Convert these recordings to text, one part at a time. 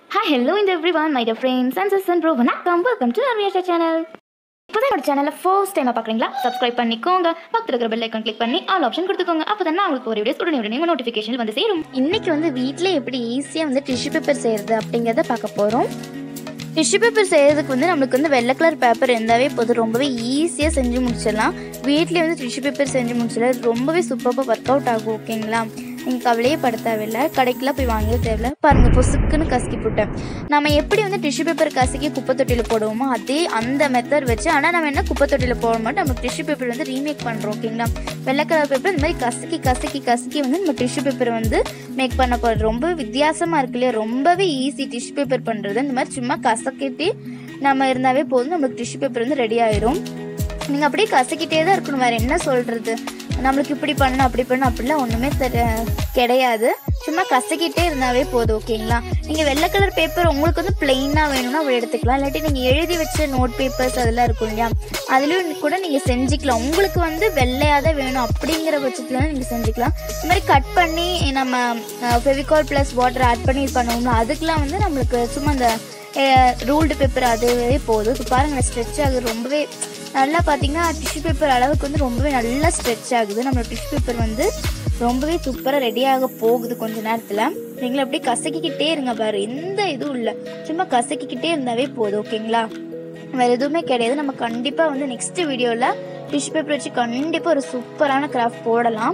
hi hello இந்த everyone my dear friends and sister bro வணக்கம் welcome to Arviyasha channel இப்போ என்னோட சேனலில் ஃபர்ஸ்ட் டைமாக பார்க்குறீங்களா சப்ஸ்கிரைப் பண்ணிக்கோங்க பக்கத்தில் இருக்கிற பெல் ஐக்கான் கிளிக் பண்ணி ஆல் ஆப்ஷன் கொடுத்துக்கோங்க அப்போ தான் உங்களுக்கு ஒரு வீடியோஸ் உடனே உடனே நோட்டிஃபிகேஷன் வந்து சேரும் இன்னைக்கு வந்து வீட்டில் எப்படி ஈஸியாக வந்து டிஷ்யூ பேப்பர் செய்கிறது அப்படிங்கிறத பார்க்க போகிறோம் டிஷ்யூ பேப்பர் செய்கிறதுக்கு வந்து நம்மளுக்கு வந்து வெள்ளை கலர் பேப்பர் இருந்தாவே போதும் ரொம்பவே ஈஸியாக செஞ்சு முடிச்சிடலாம் வீட்லேயே வந்து டிஷ்யூ பேப்பர் செஞ்சு முடிச்சிடலாம் ரொம்பவே சூப்பராக ஒர்க் அவுட் ஆகும் ஓகேங்களா நீங்கள் கவலையே பட தேவையில்லை கடைக்கெலாம் போய் வாங்கவே தேவையில்ல பாருங்கள் பொசுக்குன்னு கசக்கி போட்டேன் நம்ம எப்படி வந்து டிஷ்யூ பேப்பர் கசக்கி குப்பை தொட்டியில் போடுவோமோ அதே அந்த மெத்தட் வச்சு ஆனால் நம்ம என்ன குப்பை தொட்டியில் போட மாட்டோம் நம்ம டிஷ்யூ பேப்பர் வந்து ரீமேக் பண்ணுறோம் ஓகேங்களா வெள்ளை கலர் பேப்பர் இந்த மாதிரி கசக்கி கசக்கி கசக்கி வந்து நம்ம டிஷ்யூ பேப்பர் வந்து மேக் பண்ண போகிறது ரொம்ப வித்தியாசமாக இருக்கு இல்லையா ரொம்பவே ஈஸி டிஷ்யூ பேப்பர் பண்ணுறது இந்த மாதிரி சும்மா கசக்கிட்டு நம்ம இருந்தாவே போதும் நம்மளுக்கு டிஷ்யூ பேப்பர் வந்து ரெடி ஆயிரும் நீங்கள் அப்படியே கசக்கிட்டே தான் இருக்கணும் வேறு என்ன சொல்கிறது நம்மளுக்கு இப்படி பண்ணணும் அப்படி பண்ணணும் அப்படிலாம் ஒன்றுமே தெரிய கிடையாது சும்மா கசக்கிட்டே இருந்தாவே போதும் ஓகேங்களா நீங்கள் வெள்ளை கலர் பேப்பர் உங்களுக்கு வந்து பிளெயினாக வேணும்னா அப்படி எடுத்துக்கலாம் இல்லாட்டி நீங்கள் எழுதி வச்ச நோட் பேப்பர்ஸ் அதெல்லாம் இருக்கும் இல்லையா அதுலேயும் கூட நீங்கள் செஞ்சுக்கலாம் உங்களுக்கு வந்து வெள்ளையாக தான் வேணும் அப்படிங்கிற பட்சத்தில் நீங்கள் செஞ்சுக்கலாம் இந்த மாதிரி கட் பண்ணி நம்ம ஃபெவிகால் ப்ளஸ் வாட்டர் ஆட் பண்ணி இது பண்ணுவோம்ல அதுக்கெலாம் வந்து நம்மளுக்கு சும்மா அந்த ரூல்டு பேப்பர் அதுவே போதும் இப்போ பாருங்கள் ஸ்ட்ரெச் ஆகுது ரொம்பவே நல்லா பார்த்தீங்கன்னா டிஷ்யூ பேப்பர் அளவுக்கு வந்து ரொம்பவே நல்லா ஸ்ட்ரெச் ஆகுது நம்மளோட டிஷ்யூ பேப்பர் வந்து ரொம்பவே சூப்பராக ரெடியாக போகுது கொஞ்ச நேரத்தில் நீங்களும் அப்படியே கசக்கிக்கிட்டே இருங்க பாரு எந்த இதுவும் இல்லை சும்மா கசக்கிக்கிட்டே இருந்தாவே போதும் ஓகேங்களா வேறு எதுவுமே கிடையாது நம்ம கண்டிப்பாக வந்து நெக்ஸ்ட் வீடியோவில் டிஷ்யூ பேப்பர் வச்சு கண்டிப்பாக ஒரு சூப்பரான கிராஃப்ட் போடலாம்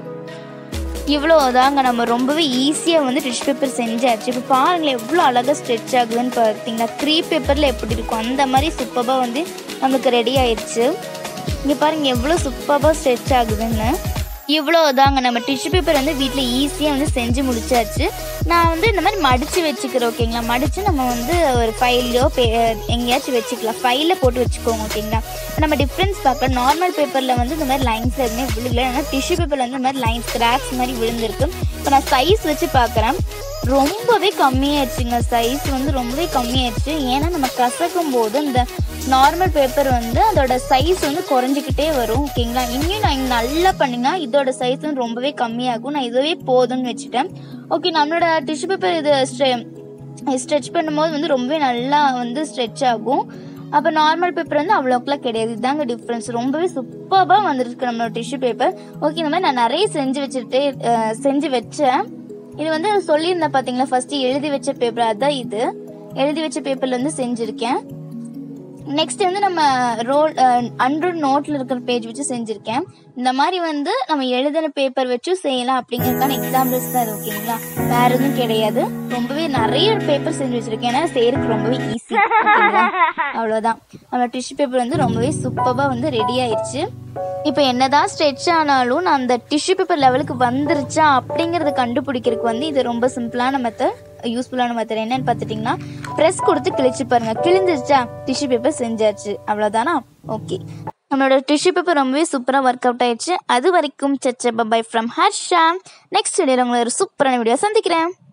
இவ்வளோ தாங்க நம்ம ரொம்பவே ஈஸியாக வந்து டிஷ்யூ பேப்பர் செஞ்சாச்சு இப்போ பாருங்களேன் எவ்வளோ அழகாக ஸ்ட்ரெச் ஆகுதுன்னு பார்த்தீங்கன்னா க்ரீ பேப்பரில் எப்படி இருக்கும் அந்த மாதிரி சூப்பராக வந்து நமக்கு ரெடி ஆயிடுச்சு இங்கே பாருங்கள் எவ்வளோ சூப்பராக ஸ்ட்ரெச் ஆகுதுன்னு இவ்வளோ தாங்க நம்ம டிஷ்யூ பேப்பர் வந்து வீட்டில் ஈஸியாக வந்து செஞ்சு முடிச்சாச்சு நான் வந்து இந்த மாதிரி மடித்து வச்சுக்கிறேன் ஓகேங்களா மடித்து நம்ம வந்து ஒரு ஃபைலையோ பே எங்கேயாச்சும் வச்சுக்கலாம் ஃபைலில் போட்டு வச்சுக்கோங்க ஓகேங்களா நம்ம டிஃப்ரென்ஸ் பார்க்க நார்மல் பேப்பரில் வந்து இந்த மாதிரி லைன்ஸ் எதுவுமே விழுகல ஏன்னா டிஷ்யூ பேப்பரில் வந்து இந்த மாதிரி லைன்ஸ் கிராக்ஸ் மாதிரி விழுந்திருக்கு இப்போ நான் சைஸ் வச்சு பார்க்குறேன் ரொம்பவே கம்மியாயிடுச்சுங்க சைஸ் வந்து ரொம்பவே கம்மியாயிடுச்சு ஏன்னா நம்ம கசக்கும் போது இந்த நார்மல் பேப்பர் வந்து அதோட சைஸ் வந்து குறைஞ்சிக்கிட்டே வரும் ஓகேங்களா இன்னும் நான் இங்க நல்லா பண்ணினா இதோட சைஸ் வந்து ரொம்பவே கம்மியாகும் நான் இதுவே போதும்னு வச்சுட்டேன் ஓகே நம்மளோட டிஷ்யூ பேப்பர் இது ஸ்ட்ரெச் பண்ணும்போது வந்து ரொம்பவே நல்லா வந்து ஸ்ட்ரெச் ஆகும் அப்போ நார்மல் பேப்பர் வந்து அவ்வளோக்குலாம் கிடையாது இதுதாங்க டிஃப்ரென்ஸ் ரொம்பவே சூப்பராக வந்துருக்கு நம்மளோட டிஷ்யூ பேப்பர் ஓகே இந்த மாதிரி நான் நிறைய செஞ்சு வச்சுட்டு செஞ்சு வச்சேன் இது வந்து சொல்லியிருந்தேன் பார்த்தீங்களா ஃபஸ்ட்டு எழுதி வச்ச பேப்பர் அதான் இது எழுதி வச்ச பேப்பர்ல இருந்து செஞ்சுருக்கேன் நெக்ஸ்ட் வந்து நம்ம ரோல் அண்ட்ராய்ட் நோட்டில் இருக்கிற பேஜ் வச்சு செஞ்சுருக்கேன் இந்த மாதிரி வந்து நம்ம எழுதின பேப்பர் வச்சும் செய்யலாம் அப்படிங்கிறதுக்கான எக்ஸாம்பிள்ஸ் தான் இது ஓகேங்களா வேற எதுவும் கிடையாது ரொம்பவே நிறைய பேப்பர் செஞ்சு வச்சிருக்கேன் ஏன்னா செய்யறதுக்கு ரொம்பவே ஈஸி அவ்வளோதான் நம்ம டிஷ்யூ பேப்பர் வந்து ரொம்பவே சூப்பராக வந்து ரெடி ஆயிடுச்சு இப்போ என்னதான் ஸ்ட்ரெச் ஆனாலும் நான் அந்த டிஷ்யூ பேப்பர் லெவலுக்கு வந்துருச்சா அப்படிங்கிறத கண்டுபிடிக்கிறதுக்கு வந்து இது ரொம்ப சிம்பிளான மெத்தட் யூஸ்ஃபுல்லான மெத்தட் என்னன்னு பார்த்துட்டிங்கன்னா ப்ரெஸ் கொடுத்து கிழிச்சு பாருங்க கிழிஞ்சிருச்சா டிஷ்யூ பேப்பர் செஞ்சாச்சு அவ்வளோதானா ஓகே நம்மளோட டிஷ்யூ பேப்பர் ரொம்பவே சூப்பராக ஒர்க் அவுட் ஆயிடுச்சு அது வரைக்கும் சச்ச பை ஃப்ரம் ஹர்ஷா நெக்ஸ்ட் வீடியோவில் உங்களை ஒரு சூப்பரான வீடியோ சந்திக்கிறேன்